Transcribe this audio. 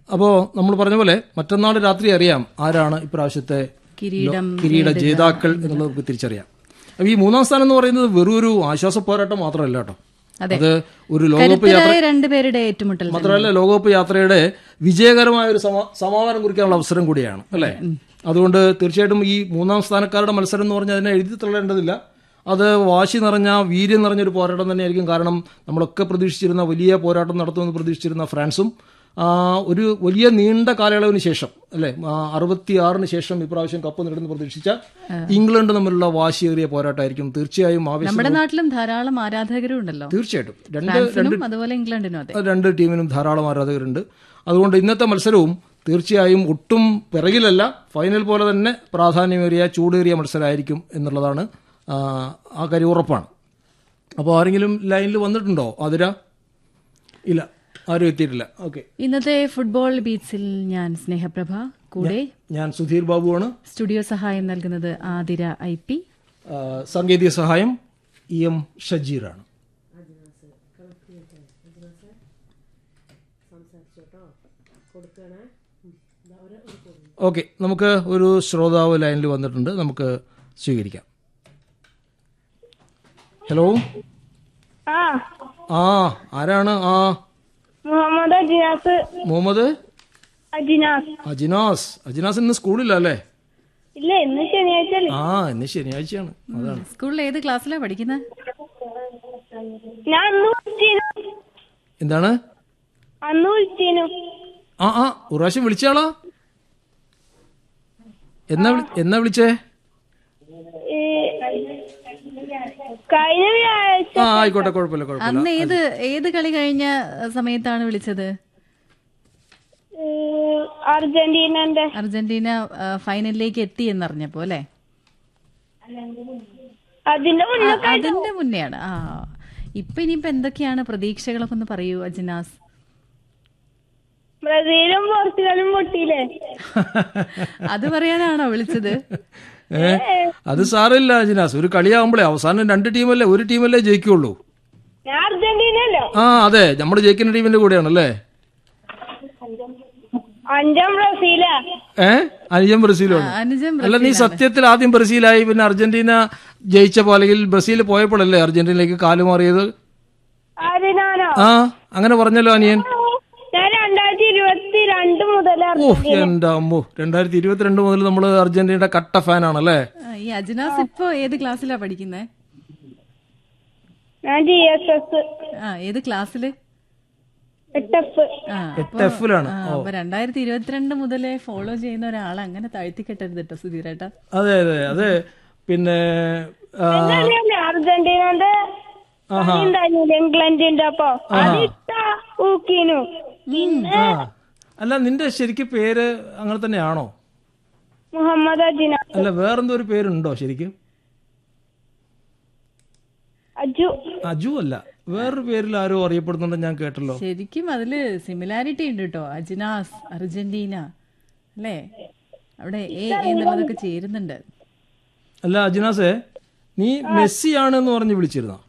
അപ്പോൾ നമ്മൾ പറഞ്ഞ പോലെ മറ്റന്നാൾ രാത്രി അറിയാം ആരാണ് ഇപ്രാവശ്യത്തെ കിരീടം കിരീട ജേതാക്കൾ എന്നുള്ളത് നമുക്ക് തിരിച്ചറിയാം അപ്പൊ ഈ മൂന്നാം സ്ഥാനം എന്ന് പറയുന്നത് വെറും ഒരു ആശ്വാസ പോരാട്ടം മാത്രമല്ല കേട്ടോ അതെ. അത് ഒരു ലോകകപ്പ് യാത്ര കരുത്തരായ രണ്ടുപേരുടെ ഏറ്റുമുട്ടൽ മാത്രമല്ല ലോകകപ്പ് യാത്രയുടെ വിജയകരമായ ഒരു സമ- സമാധാനം കുറിക്കാനുള്ള അവസരം കൂടിയാണ് അല്ലേ അതുകൊണ്ട് തീർച്ചയായിട്ടും ഈ മൂന്നാം സ്ഥാനക്കാരുടെ മത്സരം എന്ന് പറഞ്ഞാൽ അതിനെ എഴുതി തള്ളേണ്ടതില്ല അത് വാശി നിറഞ്ഞ വീര്യം നിറഞ്ഞൊരു പോരാട്ടം തന്നെയായിരിക്കും കാരണം നമ്മളൊക്കെ പ്രതീക്ഷിച്ചിരുന്ന വലിയ പോരാട്ടം നടത്തുമെന്ന് പ്രതീക്ഷിച്ചിരുന്ന ഫ്രാൻസും ആ, ഒരു വലിയ നീണ്ട കാലയളവിന് ശേഷം അല്ലെ അറുപത്തിയാറിന് ശേഷം ഇപ്രാവശ്യം കപ്പ് നേടുമെന്ന് പ്രതീക്ഷിച്ച ഇംഗ്ലണ്ട് തമ്മിലുള്ള വാശിയേറിയ പോരാട്ടമായിരിക്കും തീർച്ചയായും ആവശ്യം നമ്മുടെ നാട്ടിലും ധാരാളം ആരാധകരും ഉണ്ടല്ലോ തീർച്ചയായിട്ടും രണ്ട് ഫ്രാൻസിനും അതുപോലെ ഇംഗ്ലണ്ടിനും അതെ രണ്ട് ടീമിനും ധാരാളം ആരാധകരുണ്ട് അതുകൊണ്ട് ഇന്നത്തെ മത്സരവും തീർച്ചയായും ഒട്ടും പിറകിലല്ല ഫൈനൽ പോലെ തന്നെ പ്രാധാന്യമേറിയ ചൂടേറിയ മത്സരമായിരിക്കും എന്നുള്ളതാണ് ആ, ആ കാര്യം ഉറപ്പാണ് അപ്പോൾ ആരെങ്കിലും ലൈനിൽ വന്നിട്ടുണ്ടോ അതിര ഇല്ല ആരും എത്തിയിട്ടില്ല ഓക്കെ ഇന്നത്തെ ഫുട്ബോൾ ബീറ്റ്സിൽ ഞാൻ സ്നേഹപ്രഭ കൂടെ ഞാൻ സുധീർ ബാബുവാണ് സ്റ്റുഡിയോ സഹായം നൽകുന്നത് ആതിര ഐ പി ആ, സാങ്കേതിക സഹായം ഇ എം ഷജീറാണ് ഓക്കെ നമുക്ക് ഒരു ശ്രോതാവ് ലൈനിൽ വന്നിട്ടുണ്ട് നമുക്ക് സ്വീകരിക്കാം ഹലോ ആ ആ ആരാണ് ആ മുഹമ്മദ് അജിനാസ് മുഹമ്മദ് അജിനാസ് അജിനാസ് അജിനാസ് ഇന്ന് സ്കൂളില്ല അല്ലേ ഇല്ല ഇന്ന് ശനിയാഴ്ച അല്ലേ ആ ഇന്ന് ശനിയാഴ്ചയാണ് അതാണ് സ്കൂളിൽ ഏത് ക്ലാസ്സിലാണ് പഠിക്കുന്നത് ഞാൻ അന്ന് വിളിച്ചീനു എന്താണ് അന്ന് വിളിച്ചീനു ആ ആ ഒരു പ്രാവശ്യം വിളിച്ചാളാ എന്നാ വിളി- എന്നാ വിളിച്ചേ ഈ കഴിഞ്ഞ വ്യാഴാഴ്ച ആ ആയിക്കോട്ടെ കുഴപ്പമില്ല കുഴപ്പമില്ല അന്ന് ഏത് ഏത് കളി കഴിഞ്ഞ സമയത്താണ് വിളിച്ചത് ഈ അർജന്റീനന്റെ അർജന്റീന ആ, ഫൈനലിലേക്ക് എത്തി എന്നറിഞ്ഞപ്പോ അല്ലേ അതിന്റെ ആ, മുന്നേ അതിന്റെ മുന്നെയാണ് ആ ഇപ്പൊ ഇനിയിപ്പോ എന്തൊക്കെയാണ് പ്രതീക്ഷകളൊക്കെ ഒന്ന് പറയൂ അജിനാസ് ബ്രസീലും പോർച്ചുഗലും പൊട്ടിയില്ലേ അത് പറയാനാണോ വിളിച്ചത് ഏ അത് സാറില്ല അജിനാസ് ഒരു കളിയാകുമ്പോഴേ അവസാനം രണ്ട് ടീമല്ലേ ഒരു ടീമല്ലേ ജയിക്കുള്ളൂ ഞാൻ അർജന്റീന അല്ലോ ആ അതെ നമ്മൾ ജയിക്കുന്ന ടീമിന്റെ കൂടെയാണല്ലേ അഞ്ചാം ബ്രസീലാ ഏ അനിജം ബ്രസീലാണ് അനുജം അല്ല നീ സത്യത്തിൽ ആദ്യം ബ്രസീലായി പിന്നെ അർജന്റീന ജയിച്ചപ്പോ അല്ലെങ്കിൽ ബ്രസീൽ പോയപ്പോഴല്ലേ അർജന്റീനയിലേക്ക് കാലുമാറിയത് ആര് ഞാനോ ആ അങ്ങനെ പറഞ്ഞല്ലോ അനിയൻ ഞാൻ രണ്ടായിരത്തി ഇരുപത്തി രണ്ട് മുതൽ ഓ എന്റെ അമ്മോ രണ്ടായിരത്തി ഇരുപത്തിരണ്ട് മുതൽ നമ്മൾ അർജന്റീനയുടെ കട്ട ഫാനാണല്ലേ ആ, ഈ അജിനാസ് ഇപ്പൊ ഏത് ക്ലാസ്സിലാ പഠിക്കുന്നത് ഞാൻ ജി എസ് എസ് ആ ഏത് ക്ലാസ്സില് എട്ട് എഫ് ആ എട്ട് എഫിലാണ് ആ, അപ്പൊ രണ്ടായിരത്തി ഇരുപത്തിരണ്ട് മുതലേ ഫോളോ ചെയ്യുന്ന ഒരാളെ അങ്ങനെ താഴ്ത്തി കെട്ടരുത് കേട്ടോ സുധീരേട്ടാ അതെ അതെ അതെ പിന്നെ ആ, അങ്ങനെയല്ലേ അർജന്റീനന്റെ കളി ഉണ്ടായിരുന്നില്ലേ ഇംഗ്ലണ്ടിന്റെ അപ്പൊ അതിട്ട ഊക്കീനു ആ. അല്ല നിന്റെ ശരിക്കും പേര് അങ്ങനെ തന്നെയാണോ മുഹമ്മദ് അജിന അല്ല വേറെന്തോ ഒരു പേരുണ്ടോ ശരിക്കും അജു അജു അല്ല വേറൊരു പേരിൽ ആരോ അറിയപ്പെടുന്നുണ്ട് ഞാൻ കേട്ടല്ലോ ശരിക്കും അതില് സിമിലാരിറ്റി ഉണ്ട് കേട്ടോ അജിനാസ് അർജന്റീന അല്ലേ അവിടെ എ എന്നുള്ളതൊക്കെ ചേരുന്നുണ്ട് അല്ല അജിനാസേ നീ മെസ്സി ആണെന്ന് പറഞ്ഞ് വിളിച്ചിരുന്നോ